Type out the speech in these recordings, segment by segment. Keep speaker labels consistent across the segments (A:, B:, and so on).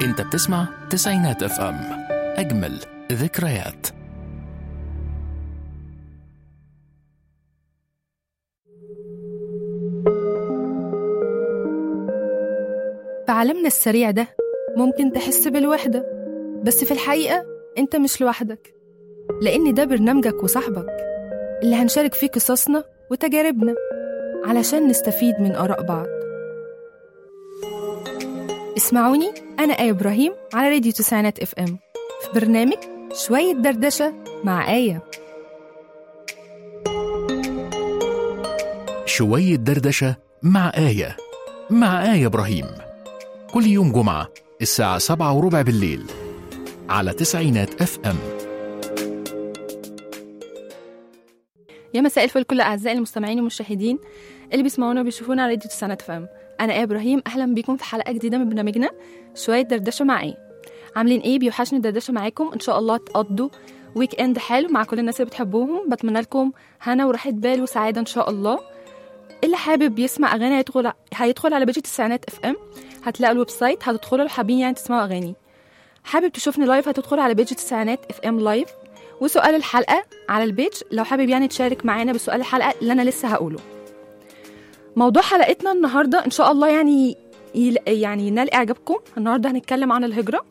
A: انت بتسمع تسعينات اف ام اجمل ذكريات
B: في عالمنا السريع ده ممكن تحس بالوحدة بس في الحقيقة أنت مش لوحدك لأن ده برنامجك وصاحبك اللي هنشارك فيه قصصنا وتجاربنا علشان نستفيد من آراء بعض اسمعوني أنا آية إبراهيم على راديو تسعينات اف ام في برنامج شوية دردشة مع آية
A: شوية دردشة مع آية مع آية إبراهيم كل يوم جمعة الساعة سبعة وربع بالليل على تسعينات اف ام
B: يا مساء الفل كل أعزائي المستمعين والمشاهدين اللي بيسمعونا وبيشوفونا على راديو تسعينات اف ام أنا آية إبراهيم أهلا بيكم في حلقة جديدة من برنامجنا شوية دردشة مع آية عاملين إيه بيوحشني الدردشة معاكم إن شاء الله تقضوا ويك إند حلو مع كل الناس اللي بتحبوهم بتمنى لكم هنا وراحة بال وسعادة إن شاء الله اللي حابب يسمع أغاني هيدخل هيدخل على بيج التسعينات اف ام هتلاقوا الويب سايت هتدخلوا لو حابين يعني تسمعوا أغاني حابب تشوفني لايف هتدخل على بيج التسعينات اف ام لايف وسؤال الحلقة على البيج لو حابب يعني تشارك معانا بسؤال الحلقة اللي أنا لسه هقوله موضوع حلقتنا النهاردة إن شاء الله يعني يل- يعني ينال إعجابكم النهاردة هنتكلم عن الهجرة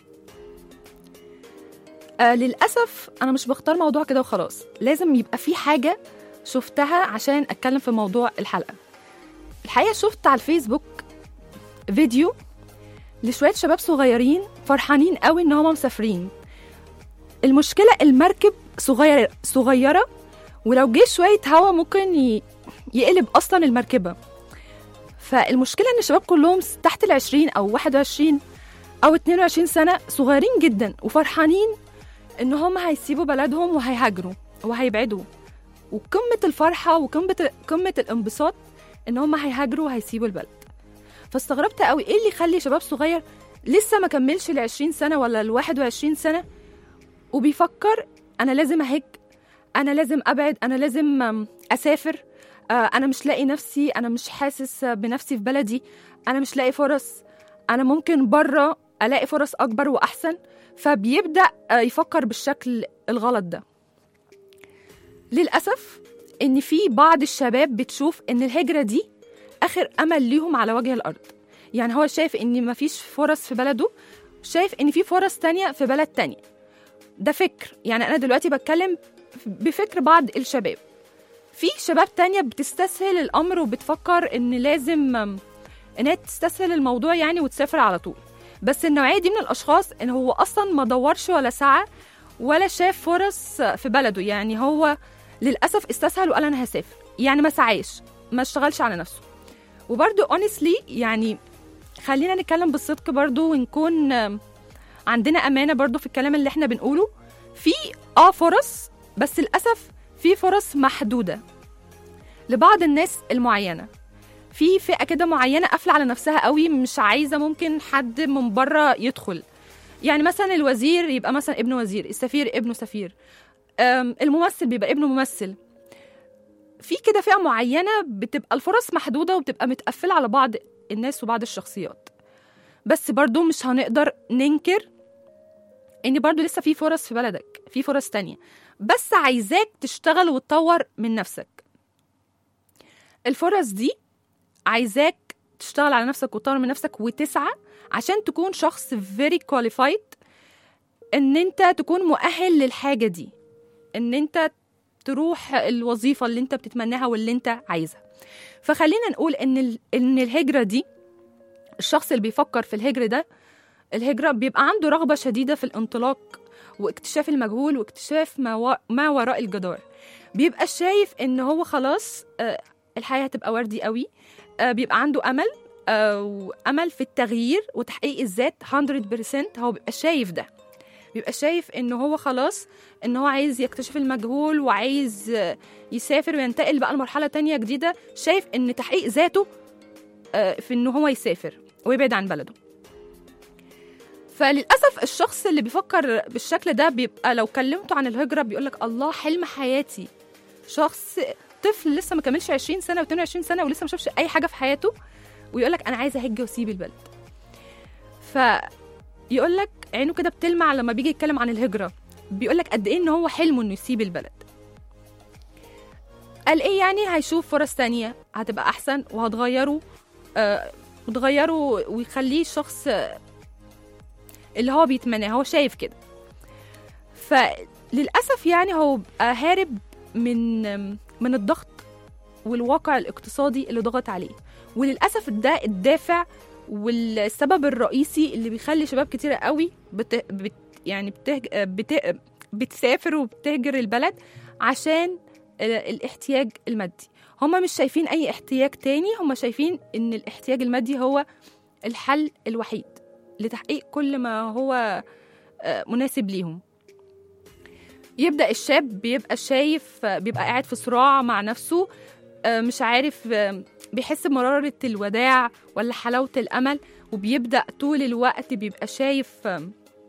B: آه للأسف أنا مش بختار موضوع كده وخلاص لازم يبقى في حاجة شفتها عشان أتكلم في موضوع الحلقة الحقيقة شفت على الفيسبوك فيديو لشوية شباب صغيرين فرحانين قوي إن هما مسافرين المشكلة المركب صغير صغيرة ولو جه شوية هوا ممكن ي... يقلب أصلا المركبة فالمشكلة إن الشباب كلهم تحت العشرين أو واحد وعشرين أو اتنين وعشرين سنة صغيرين جدا وفرحانين إن هم هيسيبوا بلدهم وهيهاجروا وهيبعدوا وقمة الفرحة وقمة قمة الانبساط إن هم هيهاجروا وهيسيبوا البلد فاستغربت قوي إيه اللي يخلي شباب صغير لسه ما كملش ال 20 سنة ولا ال 21 سنة وبيفكر أنا لازم أهج أنا لازم أبعد أنا لازم أم، أسافر آه، أنا مش لاقي نفسي أنا مش حاسس بنفسي في بلدي أنا مش لاقي فرص أنا ممكن بره ألاقي فرص أكبر وأحسن فبيبدأ آه، يفكر بالشكل الغلط ده للأسف إن في بعض الشباب بتشوف إن الهجرة دي آخر أمل ليهم على وجه الأرض يعني هو شايف إن مفيش فرص في بلده شايف إن في فرص تانية في بلد تانية ده فكر يعني أنا دلوقتي بتكلم بفكر بعض الشباب في شباب تانية بتستسهل الأمر وبتفكر إن لازم أم، إنها تستسهل الموضوع يعني وتسافر على طول بس النوعية دي من الأشخاص إن هو أصلا ما دورش ولا سعى ولا شاف فرص في بلده يعني هو للأسف استسهل وقال أنا هسافر يعني ما سعاش ما اشتغلش على نفسه وبرده اونستلي يعني خلينا نتكلم بالصدق برضو ونكون آم، عندنا أمانة برضو في الكلام اللي احنا بنقوله في اه فرص بس للأسف في فرص محدودة لبعض الناس المعينة في فئة كده معينة قافلة على نفسها قوي مش عايزة ممكن حد من بره يدخل يعني مثلا الوزير يبقى مثلا ابن وزير السفير ابنه سفير أم، الممثل بيبقى ابنه ممثل في كده فئة معينة بتبقى الفرص محدودة وبتبقى متقفلة على بعض الناس وبعض الشخصيات بس برضو مش هنقدر ننكر ان برضو لسه في فرص في بلدك في فرص تانية بس عايزاك تشتغل وتطور من نفسك الفرص دي عايزاك تشتغل على نفسك وتطور من نفسك وتسعى عشان تكون شخص very qualified ان انت تكون مؤهل للحاجة دي ان انت تروح الوظيفة اللي انت بتتمناها واللي انت عايزها فخلينا نقول ان ال- ان الهجرة دي الشخص اللي بيفكر في الهجرة ده الهجرة بيبقى عنده رغبة شديدة في الانطلاق واكتشاف المجهول واكتشاف ما, و... ما وراء الجدار بيبقى شايف ان هو خلاص آه، الحياة هتبقى وردي قوي آه، بيبقى عنده امل آه، وامل في التغيير وتحقيق الذات 100% هو بيبقى شايف ده بيبقى شايف ان هو خلاص ان هو عايز يكتشف المجهول وعايز آه، يسافر وينتقل بقى لمرحلة تانية جديدة شايف ان تحقيق ذاته آه، في ان هو يسافر ويبعد عن بلده فللاسف الشخص اللي بيفكر بالشكل ده بيبقى لو كلمته عن الهجره بيقول لك الله حلم حياتي شخص طفل لسه ما كملش 20 سنه و22 سنه ولسه ما شافش اي حاجه في حياته ويقول لك انا عايز اهج واسيب البلد ف يقول لك عينه كده بتلمع لما بيجي يتكلم عن الهجره بيقول لك قد ايه ان هو حلمه انه يسيب البلد قال ايه يعني هيشوف فرص تانية هتبقى احسن وهتغيره آه وتغيره ويخليه شخص آه، اللي هو بيتمناه هو شايف كده فللاسف يعني هو بقى هارب من من الضغط والواقع الاقتصادي اللي ضغط عليه وللاسف ده الدافع والسبب الرئيسي اللي بيخلي شباب كتيرة قوي بت... بت... يعني بتهج... بت... بتسافر وبتهجر البلد عشان ال- الاحتياج المادي هما مش شايفين اي احتياج تاني هما شايفين ان الاحتياج المادي هو الحل الوحيد لتحقيق كل ما هو آه، مناسب ليهم يبدأ الشاب بيبقى شايف آه، بيبقى قاعد في صراع مع نفسه آه، مش عارف آه، بيحس بمرارة الوداع ولا حلاوة الأمل وبيبدأ طول الوقت بيبقى شايف آم،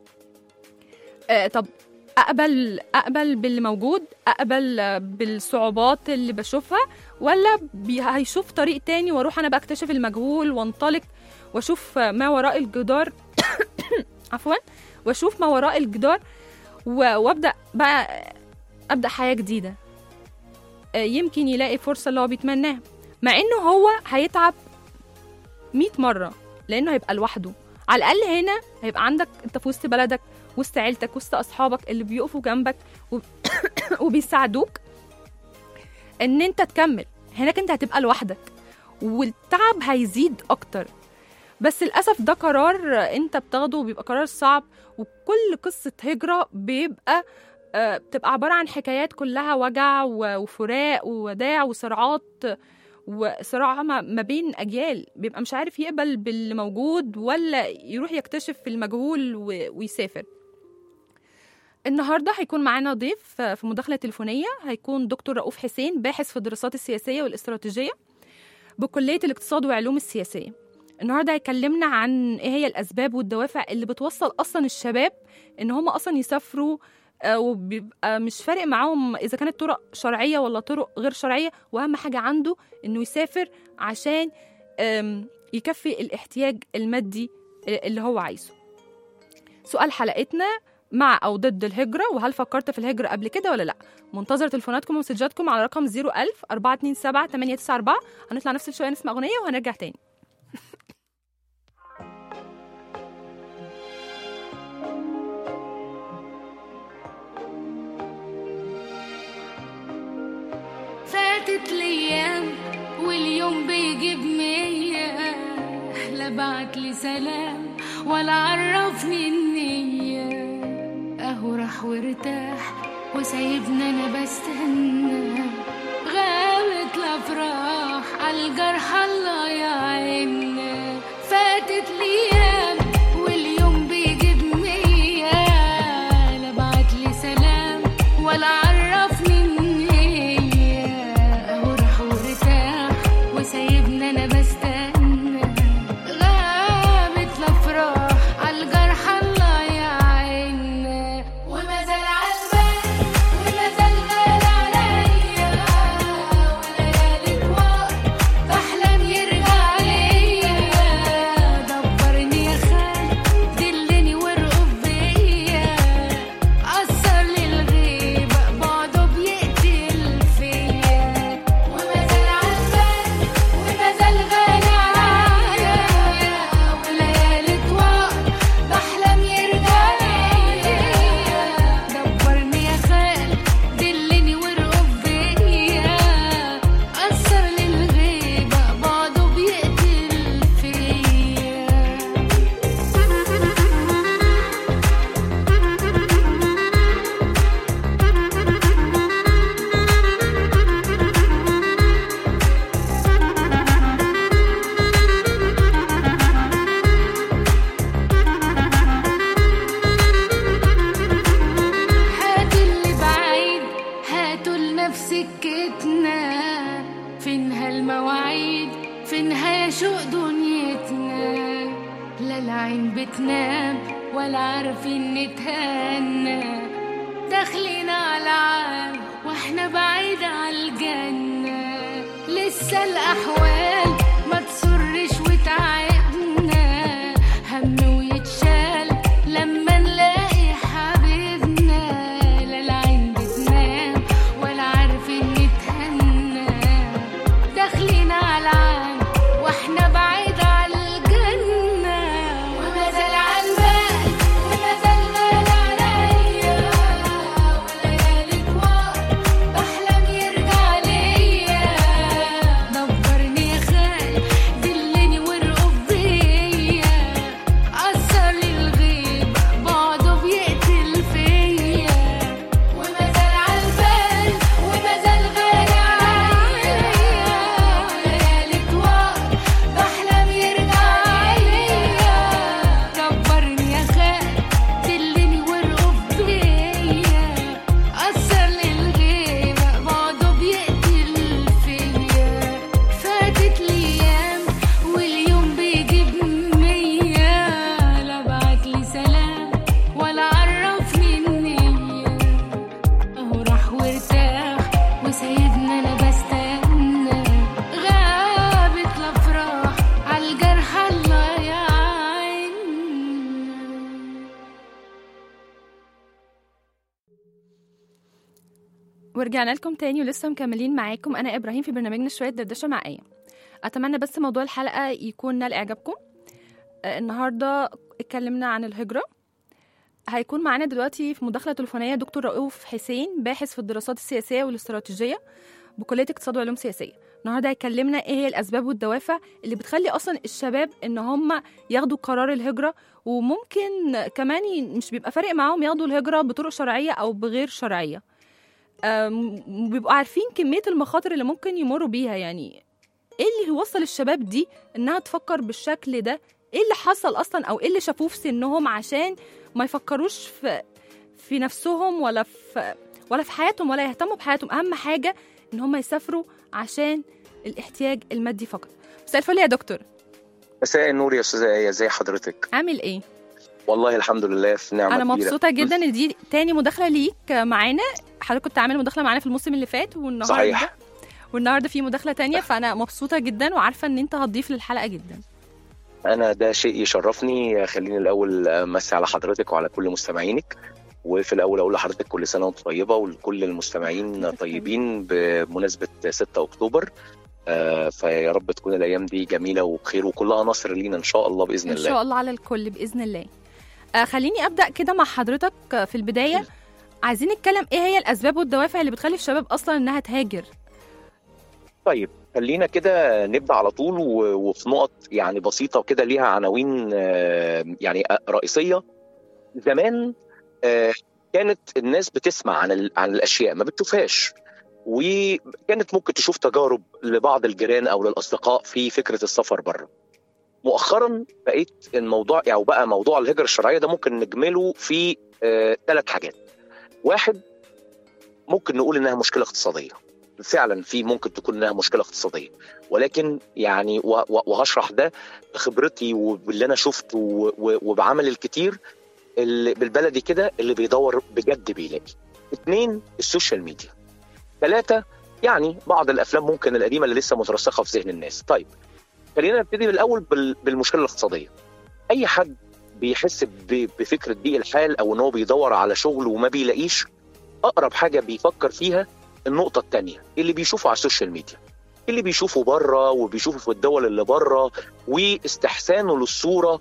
B: آه، طب أقبل أقبل باللي موجود أقبل آه، بالصعوبات اللي بشوفها ولا بي- هيشوف طريق تاني واروح أنا بقى أكتشف المجهول وانطلق واشوف آه، ما وراء الجدار عفوا واشوف ما وراء الجدار و- وابدا بقى ابدا حياه جديده آه، يمكن يلاقي فرصه اللي هو بيتمناها مع انه هو هيتعب 100 مره لانه هيبقى لوحده على الاقل هنا هيبقى عندك انت في وسط بلدك وسط عيلتك وسط اصحابك اللي بيقفوا جنبك وب... وبيساعدوك ان انت تكمل هناك انت هتبقى لوحدك والتعب هيزيد اكتر بس للاسف ده قرار انت بتاخده وبيبقى قرار صعب وكل قصه هجره بيبقى آه، بتبقى عباره عن حكايات كلها وجع و- وفراق ووداع وصراعات وصراع ما ما بين اجيال بيبقى مش عارف يقبل باللي موجود ولا يروح يكتشف في المجهول و- ويسافر النهارده هيكون معانا ضيف آه، في مداخله تليفونيه هيكون دكتور رؤوف حسين باحث في الدراسات السياسيه والاستراتيجيه بكليه الاقتصاد وعلوم السياسيه النهارده هيكلمنا عن ايه هي الاسباب والدوافع اللي بتوصل اصلا الشباب ان هم اصلا يسافروا آه، وبيبقى مش فارق معاهم اذا كانت طرق شرعيه ولا طرق غير شرعيه واهم حاجه عنده انه يسافر عشان آم، يكفي الاحتياج المادي اللي هو عايزه سؤال حلقتنا مع او ضد الهجره وهل فكرت في الهجره قبل كده ولا لا منتظر تليفوناتكم ومسجاتكم على رقم 01000 427 894 هنطلع نفس شويه نسمع اغنيه وهنرجع تاني
C: فاتت الايام واليوم بيجيب مية لا بعت لي سلام ولا عرفني النية اهو راح وارتاح وسايبني انا بستنى غابت الافراح عالجرح الله يعيننا فاتت الايام واليوم بيجيب مية لا بعت لي سلام ولا عرفني النية اهو راح وارتاح وسايبني انا بستنى غابت الافراح عالجرح الله يعيننا وما زال عالبال وما زال غالي عليا وليالي طوال بحلم يرجع ليا دبرني يا خال دلني وارقب بيا أثر للغيبة بعده بيقتل فيا وما زال عالبال وما زال غالي عليا وليالي طوال بحلم يرجع ليا دبرني يا خال دلني وارقب بيا أثر للغيبة بعده بيقتل فيا هاتوا اللي بعيد هاتوا لنفس سكتنا فينها المواعيد فينها شوق دنيتنا لا العين بتنام ولا عارفين نتهنى داخلين على عام واحنا بعيد على الجنة لسه الأحوال ما تسرش وتعبنا هم ويتشال
B: ورجعنا لكم تاني ولسه مكملين معاكم انا ابراهيم في برنامجنا شويه دردشه مع ايه اتمنى بس موضوع الحلقه يكون نال اعجابكم آه، النهارده اتكلمنا عن الهجره هيكون معانا دلوقتي في مداخله تليفونيه دكتور رؤوف حسين باحث في الدراسات السياسيه والاستراتيجيه بكليه اقتصاد وعلوم سياسيه النهارده هيكلمنا ايه هي الاسباب والدوافع اللي بتخلي اصلا الشباب ان هم ياخدوا قرار الهجره وممكن كمان ي- مش بيبقى فارق معاهم ياخدوا الهجره بطرق شرعيه او بغير شرعيه أم، بيبقوا عارفين كميه المخاطر اللي ممكن يمروا بيها يعني ايه اللي يوصل الشباب دي انها تفكر بالشكل ده ايه اللي حصل اصلا او ايه اللي شافوه في سنهم عشان ما يفكروش في في نفسهم ولا في ولا في حياتهم ولا يهتموا بحياتهم اهم حاجه ان هم يسافروا عشان الاحتياج المادي فقط مساء الفل يا دكتور
D: مساء النور يا استاذه ايه ازي حضرتك
B: عامل ايه
D: والله الحمد لله في نعمه
B: انا
D: كبيرة.
B: مبسوطه جدا ان دي تاني مداخله ليك معانا حضرتك كنت عامل مداخله معانا في الموسم اللي فات والنهارده
D: صحيح
B: والنهارده في مداخله تانية فانا مبسوطه جدا وعارفه ان انت هتضيف للحلقه جدا
D: انا ده شيء يشرفني خليني الاول امسي على حضرتك وعلى كل مستمعينك وفي الاول اقول لحضرتك كل سنه وانت طيبه ولكل المستمعين
B: وأنت
D: طيبين بمناسبه 6 اكتوبر آه، فيا رب تكون الايام دي جميله وبخير وكلها نصر لينا ان شاء الله باذن
B: ان
D: الله
B: شاء الله على الكل باذن الله آه خليني ابدا كده مع حضرتك آه، في البدايه عايزين نتكلم ايه هي الاسباب والدوافع اللي بتخلي الشباب اصلا انها تهاجر
D: طيب خلينا كده نبدا على طول و- وفي نقط يعني بسيطه كده ليها عناوين آه، يعني رئيسيه زمان آه، كانت الناس بتسمع عن ال- عن الاشياء ما بتشوفهاش وكانت ممكن تشوف تجارب لبعض الجيران او للاصدقاء في فكره السفر بره مؤخرا بقيت الموضوع يعني بقى موضوع الهجره الشرعيه ده ممكن نجمله في ثلاث حاجات واحد ممكن نقول انها مشكله اقتصاديه فعلا في ممكن تكون انها مشكله اقتصاديه ولكن يعني و- و- وهشرح ده بخبرتي وباللي انا شفته و- و- وبعمل الكتير اللي بالبلدي كده اللي بيدور بجد بيلاقي اثنين السوشيال ميديا ثلاثة يعني بعض الافلام ممكن القديمه اللي لسه مترسخه في ذهن الناس طيب خلينا نبتدي بالاول بال- بالمشكله الاقتصاديه اي حد بيحس ب- بفكره ضيق الحال او ان هو بيدور على شغل وما بيلاقيش اقرب حاجه بيفكر فيها النقطه الثانيه اللي بيشوفه على السوشيال ميديا اللي بيشوفه بره وبيشوفه في الدول اللي بره واستحسانه للصوره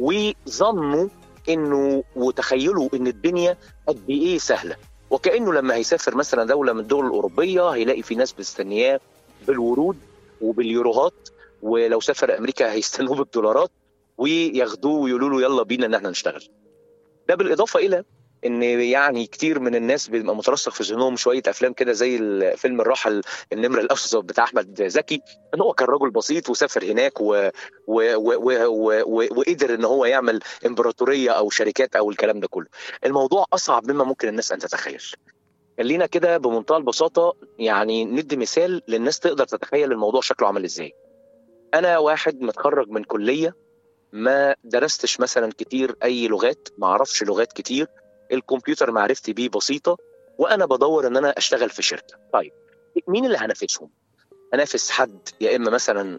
D: وظنه انه وتخيلوا ان الدنيا قد ايه سهله وكانه لما هيسافر مثلا دوله من الدول الاوروبيه هيلاقي في ناس مستنياه بالورود وباليوروهات ولو سافر امريكا هيستنوه بالدولارات وياخدوه ويقولوا له يلا بينا ان احنا نشتغل. ده بالاضافه الى ان يعني كتير من الناس بيبقى مترسخ في ذهنهم شويه افلام كده زي الفيلم الراحل النمر الاسود بتاع احمد زكي ان هو كان راجل بسيط وسافر هناك و... و... و... و... و... و... وقدر ان هو يعمل امبراطوريه او شركات او الكلام ده كله. الموضوع اصعب مما ممكن الناس ان تتخيل. خلينا كده بمنتهى البساطه يعني ندي مثال للناس تقدر تتخيل الموضوع شكله عامل ازاي. انا واحد متخرج من كليه ما درستش مثلا كتير اي لغات ما اعرفش لغات كتير الكمبيوتر معرفتي بيه بسيطه وانا بدور ان انا اشتغل في شركه طيب مين اللي هنافسهم هنافس حد يا اما مثلا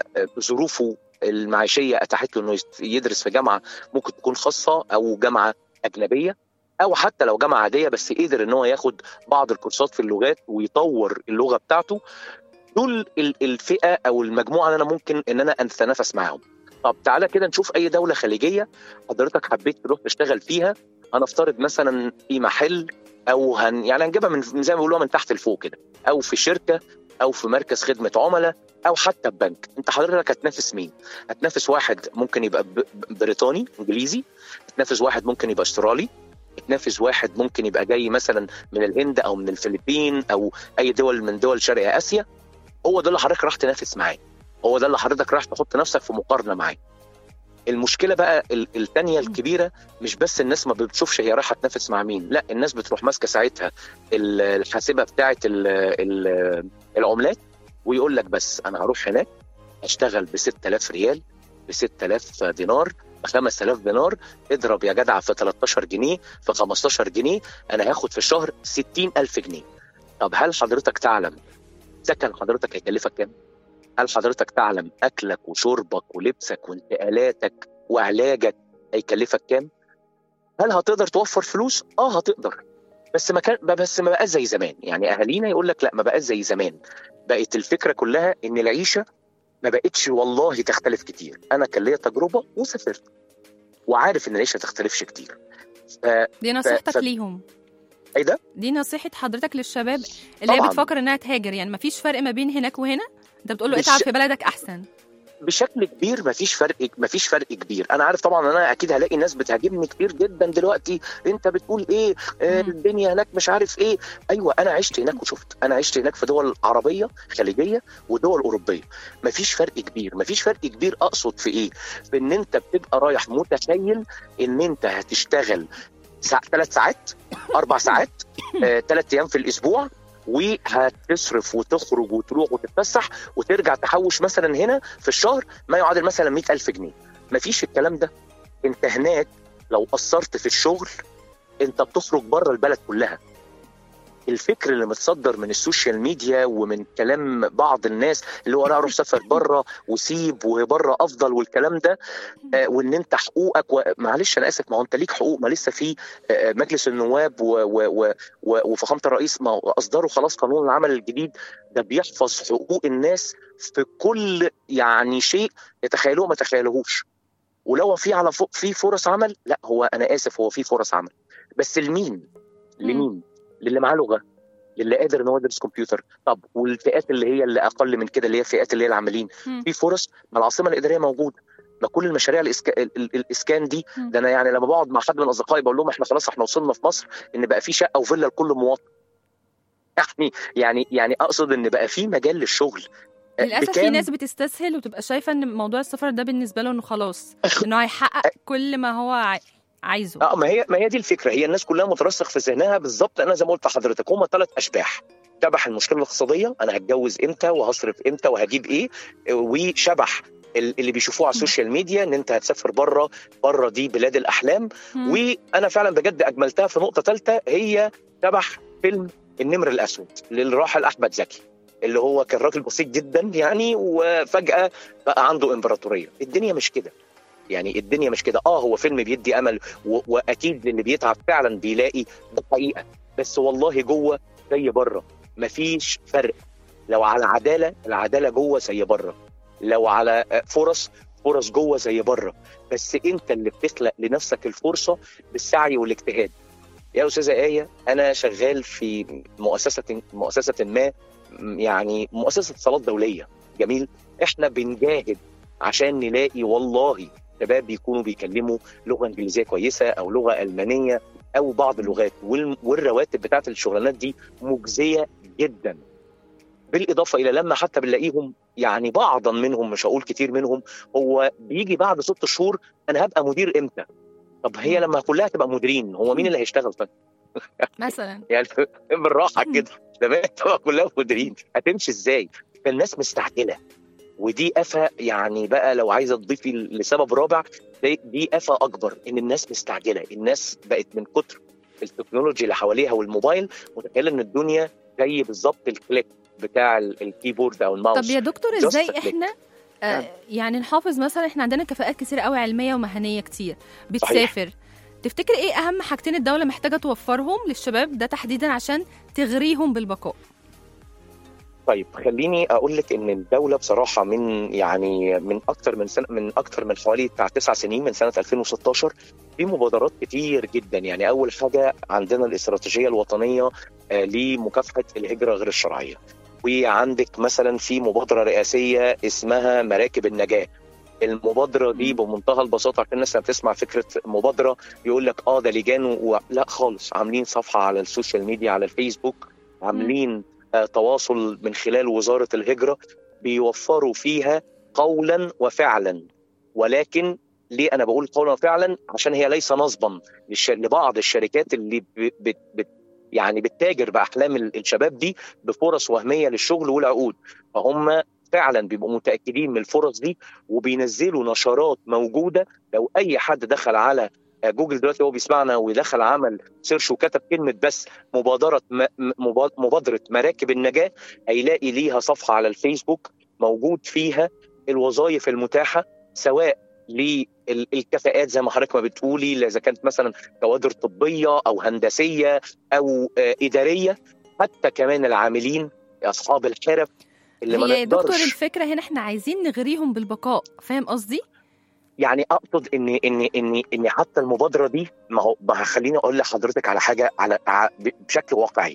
D: ظروفه المعيشيه اتاحت له انه يست- يدرس في جامعه ممكن تكون خاصه او جامعه اجنبيه او حتى لو جامعه عاديه بس قدر ان هو ياخد بعض الكورسات في اللغات ويطور اللغه بتاعته دول ال- الفئه او المجموعه اللي انا ممكن ان انا اتنافس معاهم طب تعالى كده نشوف اي دوله خليجيه حضرتك حبيت تروح تشتغل فيها هنفترض مثلا في محل او هن يعني هنجيبها من من زي ما بيقولوها من تحت لفوق كده او في شركه او في مركز خدمه عملاء او حتى بنك انت حضرتك هتنافس مين هتنافس واحد ممكن يبقى ب- ب- بريطاني انجليزي هتنافس واحد ممكن يبقى استرالي تنافس واحد ممكن يبقى جاي مثلا من الهند او من الفلبين او اي دول من دول شرق اسيا هو ده اللي حضرتك راح تنافس معاه هو ده اللي حضرتك راح تحط نفسك في مقارنه معاه المشكله بقى ال- التانية الكبيره مش بس الناس ما بتشوفش هي رايحه تنافس مع مين لا الناس بتروح ماسكه ساعتها ال- الحاسبه بتاعه ال- ال- العملات ويقول لك بس انا هروح هناك اشتغل ب 6000 ريال ب 6000 دينار ب 5000 دينار اضرب يا جدع في 13 جنيه في 15 جنيه انا هاخد في الشهر 60000 جنيه طب هل حضرتك تعلم سكن حضرتك هيكلفك كام؟ هل حضرتك تعلم اكلك وشربك ولبسك وانتقالاتك وعلاجك هيكلفك كام؟ هل هتقدر توفر فلوس؟ اه هتقدر بس ما كان بس ما بقاش زي زمان يعني اهالينا يقول لك لا ما بقاش زي زمان بقت الفكره كلها ان العيشه ما بقتش والله تختلف كتير انا كان ليا تجربه وسافرت وعارف ان العيشه ما تختلفش كتير ف-
B: دي نصيحتك
D: ف-
B: ليهم
D: ايه ده
B: دي نصيحة حضرتك للشباب اللي هي
D: طبعاً.
B: بتفكر انها تهاجر يعني مفيش فرق ما بين هناك وهنا انت بتقول له
D: مش-
B: اتعب في بلدك احسن
D: بشكل كبير مفيش فرق مفيش فرق كبير انا عارف طبعا انا اكيد هلاقي ناس بتهاجمني كتير جدا دلوقتي انت بتقول ايه آه
B: مم.
D: الدنيا هناك مش عارف ايه ايوه انا عشت هناك وشفت انا عشت هناك في دول عربيه خليجيه ودول اوروبيه مفيش فرق كبير مفيش فرق كبير اقصد في ايه في ان انت بتبقى رايح متخيل ان انت هتشتغل ساعة ثلاث ساعات اربع ساعات ثلاث ايام في الاسبوع وهتصرف وتخرج وتروح وتتفسح وترجع تحوش مثلا هنا في الشهر ما يعادل مثلا 100000 جنيه مفيش الكلام ده انت هناك لو قصرت في الشغل انت بتخرج بره البلد كلها الفكر اللي متصدر من السوشيال ميديا ومن كلام بعض الناس اللي هو انا اروح سافر بره وسيب وبره افضل والكلام ده آه، وان انت حقوقك و... معلش انا اسف ما هو انت ليك حقوق ما لسه في آه، مجلس النواب و... و... و... و... وفخامه الرئيس ما هو اصدروا خلاص قانون العمل الجديد ده بيحفظ حقوق الناس في كل يعني شيء يتخيلوه ما تخيلوهوش ولو في على فوق في فرص عمل لا هو انا اسف هو في فرص عمل بس لمين؟ لمين؟ للي معاه لغه للي قادر ان هو يدرس كمبيوتر طب والفئات اللي هي اللي اقل من كده اللي هي الفئات اللي هي العاملين
B: مم.
D: في فرص ما العاصمه الاداريه موجوده ما كل المشاريع الإسكا... ال- ال- الاسكان دي
B: مم.
D: ده انا يعني لما بقعد مع حد من اصدقائي بقول لهم احنا خلاص احنا وصلنا في مصر ان بقى في شقه وفيلا لكل مواطن يعني يعني يعني اقصد ان بقى في مجال للشغل آه،
B: للاسف في
D: بكام؟
B: ناس بتستسهل وتبقى شايفه ان موضوع السفر ده بالنسبه له انه خلاص انه هيحقق كل ما هو عاي- عايزه
D: اه ما هي ما هي دي الفكره هي الناس كلها مترسخ في ذهنها بالظبط انا زي ما قلت لحضرتك هم ثلاث اشباح شبح المشكله الاقتصاديه انا هتجوز امتى وهصرف امتى وهجيب ايه وشبح ال- اللي بيشوفوه على السوشيال ميديا ان انت هتسافر بره بره دي بلاد الاحلام
B: مم.
D: وانا فعلا بجد اجملتها في نقطه ثالثه هي شبح فيلم النمر الاسود للراحل احمد زكي اللي هو كان راجل بسيط جدا يعني وفجاه بقى عنده امبراطوريه الدنيا مش كده يعني الدنيا مش كده اه هو فيلم بيدي امل و... واكيد اللي بيتعب فعلا بيلاقي ده حقيقه بس والله جوه زي بره مفيش فرق لو على عداله العداله جوه زي بره لو على آه، فرص فرص جوه زي بره بس انت اللي بتخلق لنفسك الفرصه بالسعي والاجتهاد يا استاذه ايه انا شغال في مؤسسه مؤسسه ما م- يعني مؤسسه اتصالات دوليه جميل احنا بنجاهد عشان نلاقي والله شباب بيكونوا بيكلموا لغه انجليزيه كويسه او لغه المانيه او بعض اللغات وال- والرواتب بتاعت الشغلانات دي مجزيه جدا بالاضافه الى لما حتى بنلاقيهم يعني بعضا منهم مش هقول كتير منهم هو بيجي بعد ست شهور انا هبقى مدير امتى؟ طب هي لما كلها تبقى مديرين هو مين اللي هيشتغل طيب؟
B: مثلا
D: يعني بالراحه كده لما تبقى كلها مديرين هتمشي ازاي؟ فالناس مستعجله ودي افه يعني بقى لو عايزه تضيفي لسبب رابع دي, دي افه اكبر ان الناس مستعجله الناس بقت من كتر التكنولوجيا اللي حواليها والموبايل متخيله ان الدنيا زي بالظبط الكليك بتاع ال- الكيبورد او الماوس
B: طب يا دكتور
D: Just
B: ازاي
D: a click.
B: احنا آه
D: نعم.
B: يعني نحافظ مثلا احنا عندنا كفاءات كتير قوي علميه ومهنيه كتير بتسافر تفتكر ايه اهم حاجتين الدوله محتاجه توفرهم للشباب ده تحديدا عشان تغريهم بالبقاء
D: طيب خليني اقول لك ان الدوله بصراحه من يعني من اكتر من سنه من اكتر من حوالي بتاع تسع سنين من سنه 2016 في مبادرات كتير جدا يعني اول حاجه عندنا الاستراتيجيه الوطنيه آه، لمكافحه الهجره غير الشرعيه وعندك مثلا في مبادره رئاسيه اسمها مراكب النجاه المبادره دي بمنتهى البساطه عشان الناس لما بتسمع فكره مبادره يقول لك اه ده لجان و... لا خالص عاملين صفحه على السوشيال ميديا على الفيسبوك عاملين آه، تواصل من خلال وزاره الهجره بيوفروا فيها قولا وفعلا ولكن ليه انا بقول قولا وفعلا عشان هي ليس نصبا للش... لبعض الشركات اللي ب... ب... ب... يعني بتتاجر باحلام ال- الشباب دي بفرص وهميه للشغل والعقود فهم فعلا بيبقوا متاكدين من الفرص دي وبينزلوا نشرات موجوده لو اي حد دخل على آه، جوجل دلوقتي هو بيسمعنا ودخل عمل سيرش وكتب كلمه بس مبادره م... م- مبا- مبادره مراكب النجاه هيلاقي ليها صفحه على الفيسبوك موجود فيها الوظائف المتاحه سواء للكفاءات زي ما حضرتك ما بتقولي اذا كانت مثلا كوادر طبيه او هندسيه او آه، اداريه حتى كمان العاملين اصحاب الحرف اللي ما
B: هي يا دكتور
D: نقدرش
B: الفكره هنا احنا عايزين نغريهم بالبقاء فاهم قصدي
D: يعني اقصد ان ان ان ان حتى المبادره دي ما هو ما خليني اقول لحضرتك على حاجه على ع- بشكل واقعي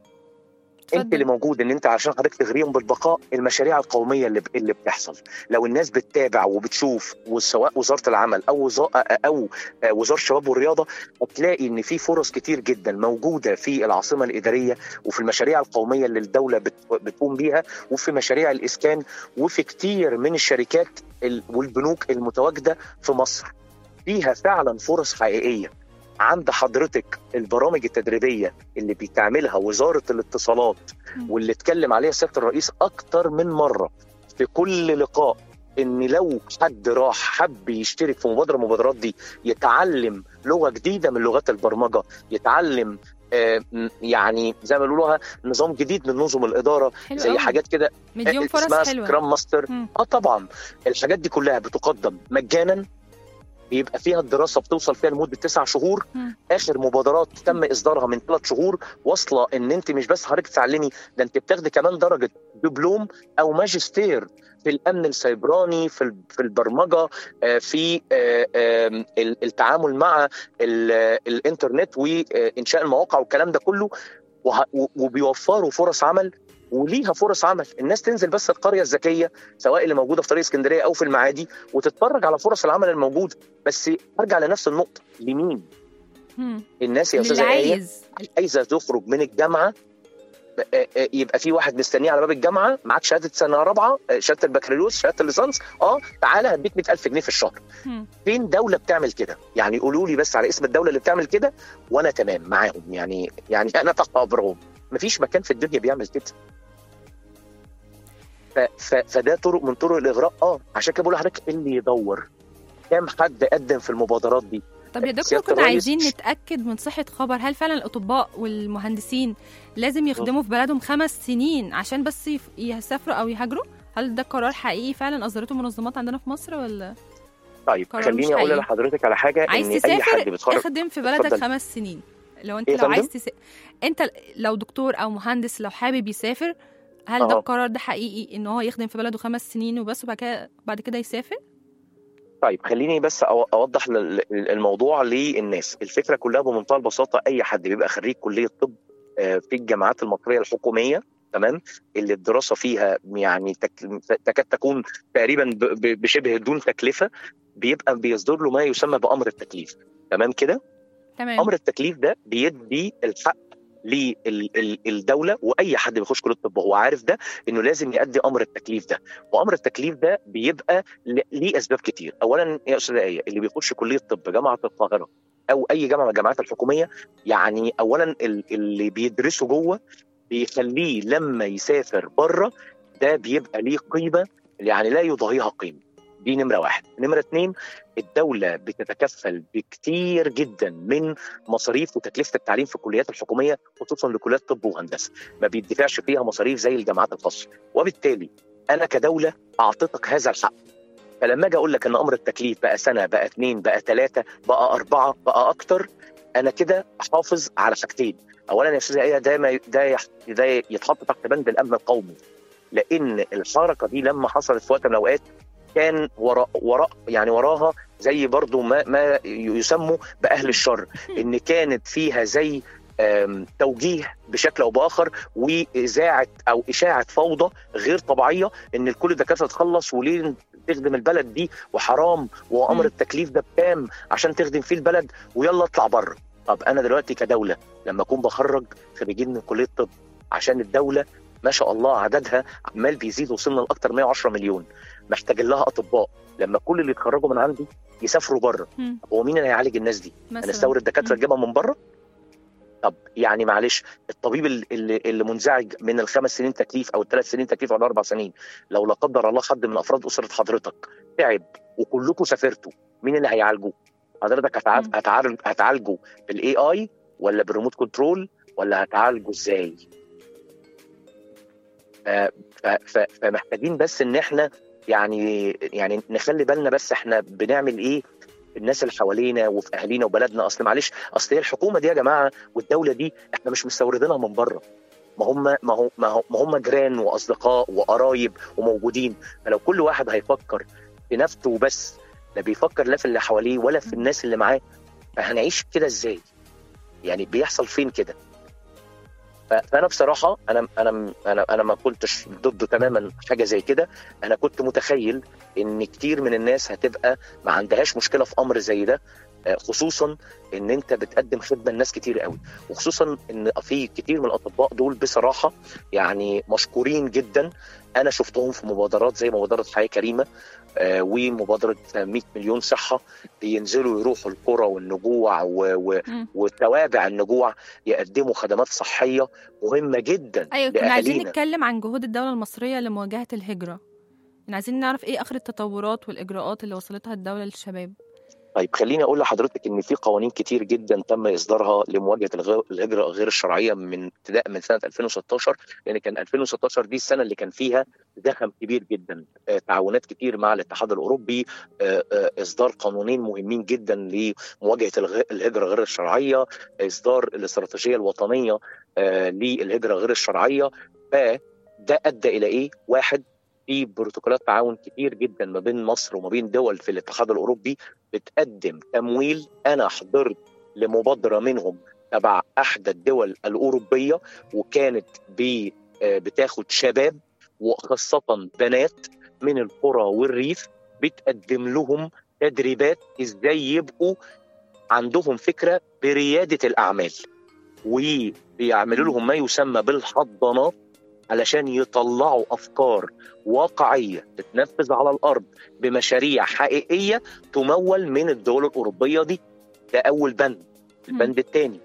D: انت
B: اتفضل.
D: اللي موجود ان انت عشان حضرتك تغريهم بالبقاء المشاريع القوميه اللي اللي بتحصل لو الناس بتتابع وبتشوف وسواء وزاره العمل او وزا- او وزاره الشباب والرياضه هتلاقي ان في فرص كتير جدا موجوده في العاصمه الاداريه وفي المشاريع القوميه اللي الدوله بت- بتقوم بيها وفي مشاريع الاسكان وفي كتير من الشركات ال- والبنوك المتواجده في مصر فيها فعلا فرص حقيقيه عند حضرتك البرامج التدريبيه اللي بتعملها وزاره الاتصالات
B: مم.
D: واللي اتكلم عليها سياده الرئيس اكتر من مره في كل لقاء ان لو حد راح حب يشترك في مبادره من المبادرات دي يتعلم لغه جديده من لغات البرمجه يتعلم آه، م- يعني زي ما بيقولوها نظام جديد من نظم الاداره
B: حلو
D: زي
B: قوي.
D: حاجات كده
B: مديهم
D: اسمها
B: فرص حلوه
D: سكرام ماستر
B: مم.
D: اه طبعا الحاجات دي كلها بتقدم مجانا بيبقى فيها الدراسه بتوصل فيها لمده تسع شهور
B: مم.
D: اخر مبادرات تم اصدارها من ثلاث شهور واصله ان انت مش بس حضرتك تتعلمي ده انت بتاخدي كمان درجه دبلوم او ماجستير في الامن السيبراني في ال- في البرمجه آه، في آه، آم، ال- التعامل مع ال- الانترنت وانشاء المواقع والكلام ده كله وه- و- وبيوفروا فرص عمل وليها فرص عمل الناس تنزل بس القريه الذكيه سواء اللي موجوده في طريق اسكندريه او في المعادي وتتفرج على فرص العمل الموجوده بس ارجع لنفس النقطه لمين
B: مم.
D: الناس يا
B: اللي
D: استاذه ايه
B: عايز
D: عايزه تخرج من الجامعه آه، آه، يبقى في واحد مستنيه على باب الجامعه معاك شهاده سنه رابعه آه، شهاده البكالوريوس شهاده الليسانس اه تعالى هديك 100000 جنيه في الشهر
B: مم.
D: فين دوله بتعمل كده يعني قولوا لي بس على اسم الدوله اللي بتعمل كده وانا تمام معاهم يعني يعني انا تحت امرهم مفيش مكان في الدنيا بيعمل كده ف ف فده طرق من طرق الاغراء اه عشان كده بقول لحضرتك اللي يدور كام حد قدم في المبادرات دي
B: طب يا دكتور
D: سيادة
B: كنا
D: الرئيس-
B: عايزين نتاكد من صحه خبر هل فعلا الاطباء والمهندسين لازم يخدموا في بلدهم خمس سنين عشان بس يف- يسافروا او يهاجروا هل ده قرار حقيقي فعلا اصدرته منظمات عندنا في مصر ولا
D: طيب
B: قرار
D: خليني
B: مش
D: اقول
B: حقيقي.
D: لحضرتك على حاجه
B: عايز
D: ان اي حد
B: تسافر
D: بيتخرج
B: اخدم في بلدك
D: اتفضل.
B: خمس سنين لو انت
D: إيه يا
B: لو عايز
D: فندم؟
B: تس... انت لو دكتور او مهندس لو حابب يسافر هل ده
D: أها.
B: القرار ده حقيقي ان هو يخدم في بلده خمس سنين وبس وبعد كده بعد كده يسافر
D: طيب خليني بس أو- اوضح ل- ل- الموضوع للناس الفكره كلها بمنتهى البساطه اي حد بيبقى خريج كليه طب آه، في الجامعات المصريه الحكوميه تمام اللي الدراسه فيها يعني تك- تكاد تكون تقريبا ب- ب- بشبه دون تكلفه بيبقى بيصدر له ما يسمى بامر التكليف تمام كده
B: تمام
D: امر التكليف ده بيدي الحق للدوله واي حد بيخش كليه الطب هو عارف ده انه لازم يؤدي امر التكليف ده وامر التكليف ده بيبقى ل- ليه اسباب كتير اولا يا استاذه ايه اللي بيخش كليه طب جامعه القاهره او اي جامعه من الجامعات الحكوميه يعني اولا ال- اللي بيدرسه جوه بيخليه لما يسافر بره ده بيبقى ليه قيمه يعني لا يضاهيها قيمه دي نمره واحد نمره اتنين الدوله بتتكفل بكتير جدا من مصاريف وتكلفه التعليم في الكليات الحكوميه خصوصا لكليات طب وهندسه ما بيدفعش فيها مصاريف زي الجامعات الخاصه وبالتالي انا كدوله اعطيتك هذا الحق فلما اجي اقول لك ان امر التكليف بقى سنه بقى اثنين بقى ثلاثه بقى اربعه بقى اكتر انا كده احافظ على حاجتين اولا يا استاذه ايه ده ما ده يح- ده يتحط تحت بند الامن القومي لان الحركه دي لما حصلت في وقت من الاوقات كان وراء وراء يعني وراها زي برضو ما ما يسموا باهل الشر ان كانت فيها زي آم، توجيه بشكل او باخر واذاعه او اشاعه فوضى غير طبيعيه ان الكل دكاتره تخلص وليه تخدم البلد دي وحرام وامر
B: مم.
D: التكليف ده بكام عشان تخدم فيه البلد ويلا اطلع بره طب انا دلوقتي كدوله لما اكون بخرج خريجين من كليه الطب عشان الدوله ما شاء الله عددها عمال بيزيد وصلنا لاكثر 110 مليون محتاج لها اطباء لما كل اللي يتخرجوا من عندي يسافروا بره
B: مم.
D: هو مين اللي هيعالج الناس دي؟
B: مثلا
D: هنستورد دكاتره
B: مم.
D: نجيبها من بره؟ طب يعني معلش الطبيب ال- اللي, اللي منزعج من الخمس سنين تكليف او الثلاث سنين تكليف او الاربع سنين لو لا قدر الله حد من افراد اسره حضرتك تعب وكلكم سافرتوا مين اللي هيعالجه؟ حضرتك هتع-
B: مم.
D: هتعالج هتعالجه بالاي اي ولا بالريموت كنترول ولا هتعالجه ازاي؟ ف- ف- ف- فمحتاجين بس ان احنا يعني يعني نخلي بالنا بس احنا بنعمل ايه في الناس اللي حوالينا وفي اهالينا وبلدنا اصل معلش اصل هي الحكومه دي يا جماعه والدوله دي احنا مش مستوردينها من بره ما هم ما هو ما هو ما هم جيران واصدقاء وقرايب وموجودين فلو كل واحد هيفكر في نفسه وبس لا بيفكر لا في اللي حواليه ولا في الناس اللي معاه فهنعيش كده ازاي؟ يعني بيحصل فين كده؟ ف- فانا بصراحه انا انا انا انا ما كنتش ضد تماما حاجه زي كده انا كنت متخيل ان كتير من الناس هتبقى ما عندهاش مشكله في امر زي ده آه، خصوصا ان انت بتقدم خدمه لناس كتير قوي وخصوصا ان في كتير من الاطباء دول بصراحه يعني مشكورين جدا انا شفتهم في مبادرات زي مبادره حياه كريمه آه، ومبادره 100 مليون صحه بينزلوا يروحوا القرى والنجوع و- و-
B: مم.
D: وتوابع النجوع يقدموا خدمات صحيه مهمه جدا
B: ايوه كنا عايزين
D: لأهالينا.
B: نتكلم عن جهود الدوله المصريه لمواجهه الهجره يعني عايزين نعرف ايه اخر التطورات والاجراءات اللي وصلتها الدوله للشباب
D: طيب خليني اقول لحضرتك ان في قوانين كتير جدا تم اصدارها لمواجهه الغ- الهجره غير الشرعيه من ابتداء من سنه 2016 لان كان 2016 دي السنه اللي كان فيها زخم كبير جدا آه، تعاونات كتير مع الاتحاد الاوروبي آه، آه، اصدار قانونين مهمين جدا لمواجهه الغ- الهجره غير الشرعيه اصدار الاستراتيجيه الوطنيه آه، للهجره غير الشرعيه فده ادى الى ايه؟ واحد في بروتوكولات تعاون كتير جدا ما بين مصر وما بين دول في الاتحاد الاوروبي بتقدم تمويل انا حضرت لمبادره منهم تبع احدى الدول الاوروبيه وكانت ب- آه، بتاخد شباب وخاصه بنات من القرى والريف بتقدم لهم تدريبات ازاي يبقوا عندهم فكره برياده الاعمال وبيعملوا لهم ما يسمى بالحضانات علشان يطلعوا افكار واقعيه تتنفذ على الارض بمشاريع حقيقيه تمول من الدول الاوروبيه دي ده اول بند البند الثاني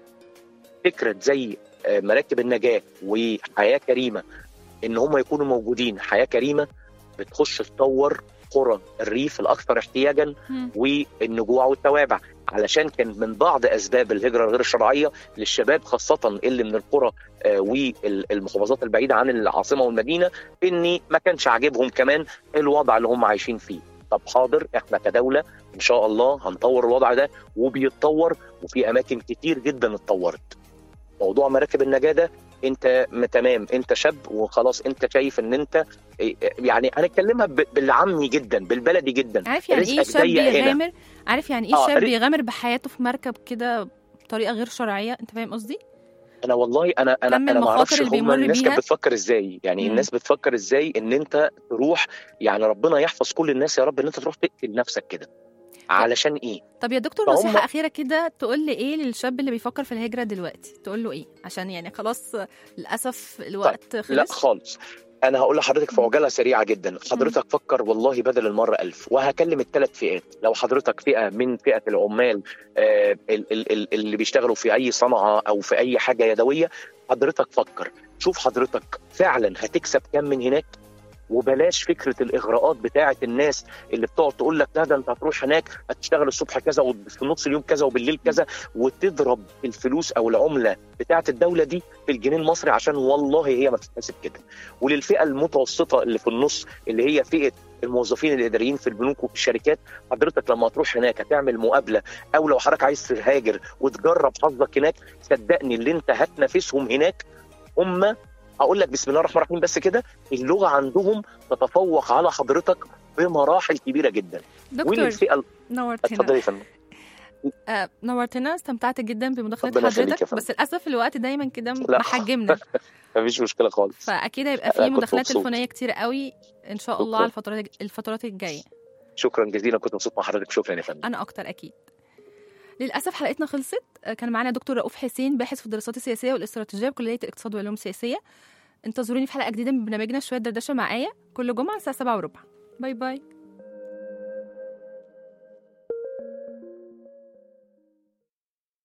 D: فكره زي آه، مراكب النجاه وحياه كريمه ان هم يكونوا موجودين حياه كريمه بتخش تطور قرى الريف الاكثر احتياجا
B: مم.
D: والنجوع والتوابع علشان كان من بعض اسباب الهجره الغير الشرعيه للشباب خاصه اللي من القرى آه، والمحافظات البعيده عن العاصمه والمدينه ان ما كانش عاجبهم كمان الوضع اللي هم عايشين فيه طب حاضر احنا كدوله ان شاء الله هنطور الوضع ده وبيتطور وفي اماكن كتير جدا اتطورت موضوع مراكب النجاه ده انت م- تمام انت شاب وخلاص انت شايف ان انت إيه، يعني هنتكلمها ب- بالعامي جدا بالبلدي جدا
B: عارف يعني ايه
D: رزقك
B: شاب
D: ضيق هنا.
B: يغامر عارف يعني ايه
D: آه،
B: شاب
D: رزق-
B: يغامر بحياته في مركب كده بطريقه غير شرعيه انت فاهم قصدي
D: انا والله انا انا
B: كم
D: انا ما
B: المخاطر
D: اعرفش
B: اللي
D: هم
B: بيمر
D: الناس
B: بيها؟
D: كانت بتفكر ازاي يعني
B: مم.
D: الناس بتفكر ازاي ان انت تروح يعني ربنا يحفظ كل الناس يا رب ان انت تروح تقتل نفسك كده علشان ايه
B: طب يا دكتور
D: فهم-
B: نصيحه اخيره كده تقول لي ايه للشاب اللي بيفكر في الهجره دلوقتي تقول له ايه عشان يعني خلاص للاسف الوقت خلص
D: لا خالص انا هقول لحضرتك في عجاله سريعه جدا حضرتك فكر والله بدل المره ألف وهكلم الثلاث فئات لو حضرتك فئه من فئه العمال آه ال- ال- ال- اللي بيشتغلوا في اي صنعه او في اي حاجه يدويه حضرتك فكر شوف حضرتك فعلا هتكسب كام من هناك وبلاش فكره الاغراءات بتاعه الناس اللي بتقعد تقول لك لا ده انت هتروح هناك هتشتغل الصبح كذا وفي نص اليوم كذا وبالليل كذا وتضرب الفلوس او العمله بتاعه الدوله دي في الجنيه المصري عشان والله هي ما بتتحسب كده وللفئه المتوسطه اللي في النص اللي هي فئه الموظفين الاداريين في البنوك وفي الشركات حضرتك لما تروح هناك هتعمل مقابله او لو حضرتك عايز تهاجر وتجرب حظك هناك صدقني اللي انت هتنافسهم هناك هم اقول لك بسم الله الرحمن الرحيم بس كده اللغه عندهم تتفوق على حضرتك بمراحل كبيره جدا
B: دكتور
D: وللفئه
B: نورتنا
D: اتفضلي يا فندم
B: آه نورتنا استمتعت جدا بمداخله
D: ربنا يخليك يا
B: حضرتك
D: فندم.
B: بس للاسف الوقت دايما كده
D: لا.
B: محجمنا
D: مفيش مشكله خالص
B: فاكيد هيبقى
D: أنا
B: في
D: كنت
B: مداخلات
D: مبسوط.
B: تليفونيه كتير قوي ان شاء الله
D: شكراً.
B: على الفترات الفترات الجايه
D: شكرا جزيلا كنت مبسوط مع حضرتك شكرا يا فندم
B: انا اكتر اكيد للاسف حلقتنا خلصت كان معانا دكتور رؤوف حسين باحث في الدراسات السياسيه والاستراتيجيه بكليه الاقتصاد والعلوم السياسيه انتظروني في حلقه جديده من برنامجنا شويه دردشه مع ايه كل جمعه الساعه 7 وربع باي باي